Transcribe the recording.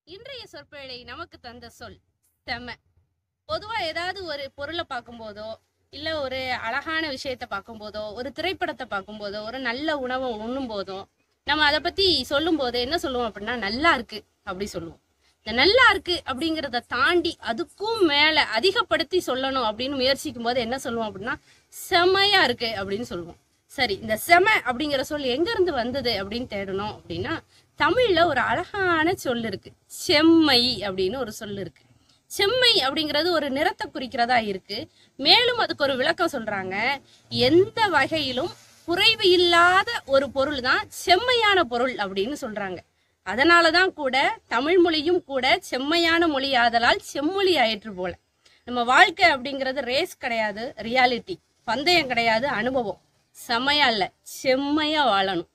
இன்றைய சொற்பேழை நமக்கு தந்த சொல் செம பொதுவா ஏதாவது ஒரு பொருளை பார்க்கும்போதோ இல்ல ஒரு அழகான விஷயத்த பார்க்கும்போதோ ஒரு திரைப்படத்தை பார்க்கும்போதோ ஒரு நல்ல உணவை உண்ணும் போதோ நம்ம அதை பத்தி சொல்லும் போது என்ன சொல்லுவோம் அப்படின்னா நல்லா இருக்கு அப்படி சொல்லுவோம் இந்த நல்லா இருக்கு அப்படிங்கிறத தாண்டி அதுக்கும் மேல அதிகப்படுத்தி சொல்லணும் அப்படின்னு முயற்சிக்கும் போது என்ன சொல்லுவோம் அப்படின்னா செமையா இருக்கு அப்படின்னு சொல்லுவோம் சரி இந்த செம அப்படிங்கிற சொல் எங்க இருந்து வந்தது அப்படின்னு தேடணும் அப்படின்னா தமிழ்ல ஒரு அழகான சொல் இருக்கு செம்மை அப்படின்னு ஒரு சொல் இருக்கு செம்மை அப்படிங்கிறது ஒரு நிறத்தை குறிக்கிறதா இருக்கு மேலும் அதுக்கு ஒரு விளக்கம் சொல்றாங்க எந்த வகையிலும் குறைவு இல்லாத ஒரு பொருள் தான் செம்மையான பொருள் அப்படின்னு சொல்றாங்க அதனாலதான் கூட தமிழ் மொழியும் கூட செம்மையான மொழி ஆதலால் செம்மொழி ஆயிற்று போல நம்ம வாழ்க்கை அப்படிங்கிறது ரேஸ் கிடையாது ரியாலிட்டி பந்தயம் கிடையாது அனுபவம் செம்மையா இல்ல செம்மையா வாழணும்